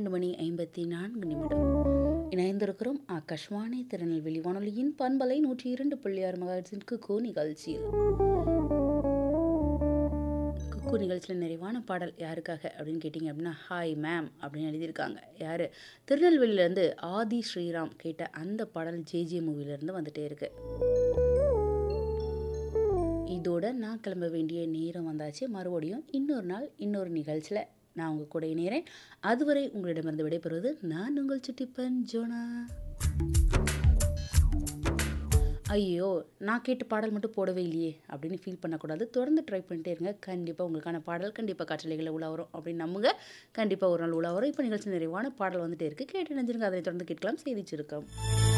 மணி ஐம்பத்தி நான்கு நிமிடம் இணைந்திருக்கிறோம் ஆகாஷ்வாணி திருநெல்வேலி வானொலியின் பண்பலை நூற்றி இரண்டு புள்ளி ஆறு மகாட்சின் குக்கு நிகழ்ச்சியில் குக்கு நிகழ்ச்சியில் நிறைவான பாடல் யாருக்காக அப்படின்னு கேட்டிங்க அப்படின்னா ஹாய் மேம் அப்படின்னு எழுதியிருக்காங்க யார் திருநெல்வேலியிலேருந்து ஆதி ஸ்ரீராம் கேட்ட அந்த பாடல் ஜேஜே மூவிலேருந்து வந்துட்டே இருக்கு இதோட நான் கிளம்ப வேண்டிய நேரம் வந்தாச்சு மறுபடியும் இன்னொரு நாள் இன்னொரு நிகழ்ச்சியில் நான் உங்கள் கூட இணைகிறேன் அதுவரை உங்களிடமிருந்து விடைபெறுவது நான் உங்கள் சுட்டிப்பன் ஜோனா ஐயோ நான் கேட்ட பாடல் மட்டும் போடவே இல்லையே அப்படின்னு ஃபீல் பண்ணக்கூடாது தொடர்ந்து ட்ரை பண்ணிட்டே இருங்க கண்டிப்பாக உங்களுக்கான பாடல் கண்டிப்பாக காற்றலைகளை உலா வரும் அப்படின்னு நம்புங்க கண்டிப்பாக ஒரு நாள் உலா வரும் இப்போ நிகழ்ச்சி நிறைவான பாடல் வந்துட்டே இருக்குது கேட்டு நினைஞ்சிருங்க அதனை தொடர்ந்து கேட்கலாம் செய்தி சுருக்கம்